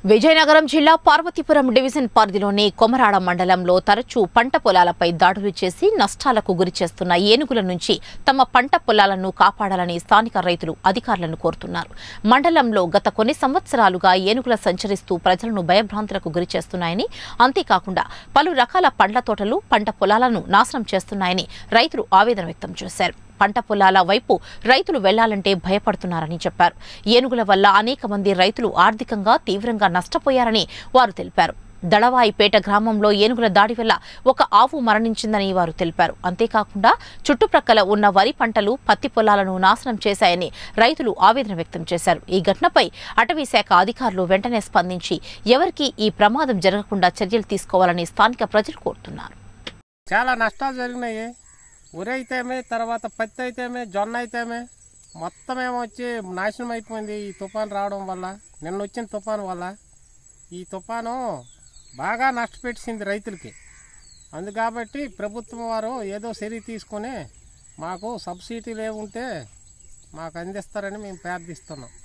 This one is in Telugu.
విజయనగరం జిల్లా పార్వతీపురం డివిజన్ పరిధిలోని కొమరాడ మండలంలో తరచూ పంట పొలాలపై దాడులు చేసి నష్టాలకు గురి చేస్తున్న ఏనుగుల నుంచి తమ పంట పొలాలను కాపాడాలని స్థానిక రైతులు అధికారులను కోరుతున్నారు మండలంలో గత కొన్ని సంవత్సరాలుగా ఏనుగుల సంచరిస్తూ ప్రజలను భయభ్రాంతులకు గురి చేస్తున్నాయని అంతేకాకుండా పలు రకాల పండ్ల తోటలు పంట పొలాలను నాశనం చేస్తున్నాయని రైతులు ఆవేదన వ్యక్తం చేశారు పంట పొలాల వైపు రైతులు వెళ్లాలంటే భయపడుతున్నారని చెప్పారు ఏనుగుల వల్ల అనేక మంది రైతులు ఆర్థికంగా తీవ్రంగా నష్టపోయారని వారు తెలిపారు దళవాయిపేట గ్రామంలో ఏనుగుల దాడి వల్ల ఒక ఆవు మరణించిందని వారు తెలిపారు అంతేకాకుండా చుట్టుప్రక్కల ఉన్న వరి పంటలు పత్తి పొలాలను నాశనం చేశాయని రైతులు ఆవేదన వ్యక్తం చేశారు ఈ ఘటనపై అటవీ శాఖ అధికారులు వెంటనే స్పందించి ఎవరికీ ఈ ప్రమాదం జరగకుండా చర్యలు తీసుకోవాలని స్థానిక ప్రజలు కోరుతున్నారు చాలా నష్టాలు జరిగినాయి వరి అయితేమే తర్వాత పత్తి అయితేమే జొన్న అయితేమే మొత్తం ఏమో వచ్చి నాశనం అయిపోయింది ఈ తుఫాన్ రావడం వల్ల నిన్న వచ్చిన తుఫాన్ వల్ల ఈ తుఫాను బాగా నష్టపెట్టింది రైతులకి అందు కాబట్టి ప్రభుత్వం వారు ఏదో చర్య తీసుకొని మాకు సబ్సిడీలు ఏముంటే మాకు అందిస్తారని మేము ప్రార్థిస్తున్నాం